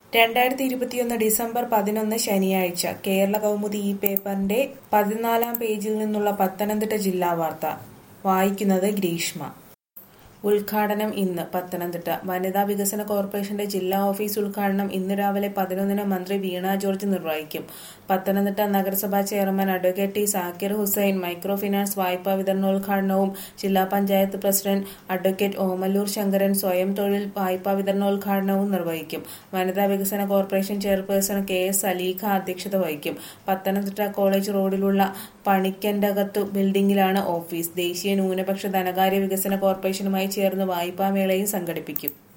രണ്ടായിരത്തി ഇരുപത്തിയൊന്ന് ഡിസംബർ പതിനൊന്ന് ശനിയാഴ്ച കേരള കൗമുദി ഈ പേപ്പറിന്റെ പതിനാലാം പേജിൽ നിന്നുള്ള പത്തനംതിട്ട ജില്ലാ വാർത്ത വായിക്കുന്നത് ഗ്രീഷ്മ ഉദ്ഘാടനം ഇന്ന് പത്തനംതിട്ട വനിതാ വികസന കോർപ്പറേഷന്റെ ജില്ലാ ഓഫീസ് ഉദ്ഘാടനം ഇന്ന് രാവിലെ പതിനൊന്നിന് മന്ത്രി വീണ ജോർജ് നിർവഹിക്കും പത്തനംതിട്ട നഗരസഭാ chairman advocate T Zakir Hussain micro finance വായ്പാ വിതരണോദ്ഘാടനവും ജില്ലാ പഞ്ചായത്ത് പ്രസിഡന്റ് അഡ്വക്കേറ്റ് ഓമല്ലൂർ ശങ്കരൻ സ്വയം തൊഴിൽ വായ്പാ വിതരണോദ്ഘാടനവും നിർവഹിക്കും വനിതാ വികസന corporation chairperson K S Aleekha അധ്യക്ഷത വഹിക്കും പത്തനംതിട്ട കോളേജ് റോഡിലുള്ള പണിക്കൻഡകത്തു ബിൽഡിംഗിലാണ് ഓഫീസ് ദേശീയ ന്യൂനപക്ഷ ധനകാര്യ വികസന കോർപ്പറേഷനുമായി ചേർന്ന് വായ്പാമേളയും സംഘടിപ്പിക്കും